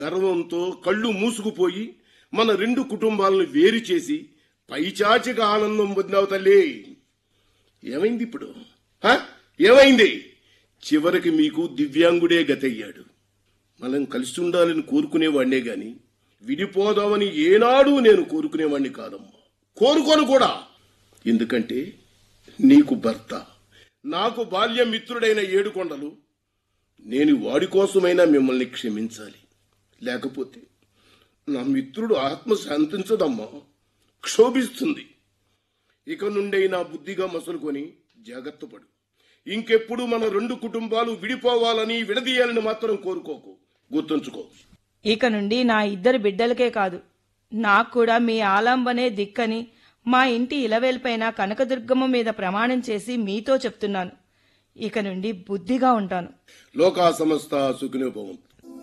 గర్వంతో కళ్ళు మూసుకుపోయి మన రెండు కుటుంబాలను వేరు చేసి పైచాచిక ఆనందం పొందావు తల్లి ఏమైంది ఇప్పుడు హ? ఏమైంది చివరికి మీకు దివ్యాంగుడే గతయ్యాడు మనం కలిసి ఉండాలని కోరుకునేవాడినే గాని విడిపోదామని ఏనాడు నేను కోరుకునేవాడిని కాదమ్మా కోరుకోను కూడా ఎందుకంటే నీకు భర్త నాకు బాల్య మిత్రుడైన ఏడుకొండలు నేను వాడి కోసమైనా మిమ్మల్ని క్షమించాలి లేకపోతే నా మిత్రుడు ఆత్మ శాంతించదమ్మా క్షోభిస్తుంది ఇక నుండైనా బుద్ధిగా మసులుకొని జాగ్రత్త పడు ఇంకెప్పుడు మన రెండు కుటుంబాలు విడిపోవాలని విడదీయాలని మాత్రం కోరుకోకు గుర్తుంచుకో ఇక నుండి నా ఇద్దరు బిడ్డలకే కాదు నాకు కూడా మీ ఆలంబనే దిక్కని మా ఇంటి ఇలవేల్పైన కనకదుర్గమ్మ మీద ప్రమాణం చేసి మీతో చెప్తున్నాను ఇక నుండి బుద్ధిగా ఉంటాను లోకా సమస్త సుఖినోభవం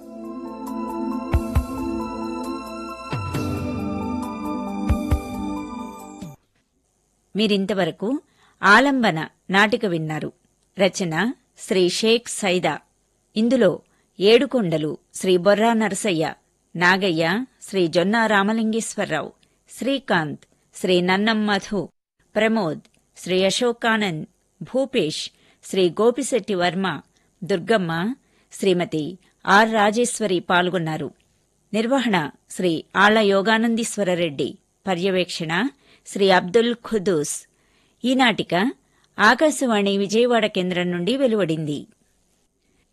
మీరింతవరకు ఆలంబన నాటిక విన్నారు రచన శ్రీ షేక్ సైదా ఇందులో ఏడుకొండలు శ్రీ బొర్రా నరసయ్య నాగయ్య శ్రీ జొన్న రామలింగేశ్వరరావు శ్రీకాంత్ శ్రీ నన్నం మధు ప్రమోద్ శ్రీ అశోకానంద్ భూపేష్ శ్రీ గోపిశెట్టి వర్మ దుర్గమ్మ శ్రీమతి ఆర్ రాజేశ్వరి పాల్గొన్నారు నిర్వహణ శ్రీ ఆళ్ల యోగానందీశ్వరరెడ్డి పర్యవేక్షణ శ్రీ అబ్దుల్ ఖుదూస్ ఈ నాటిక ఆకాశవాణి విజయవాడ కేంద్రం నుండి వెలువడింది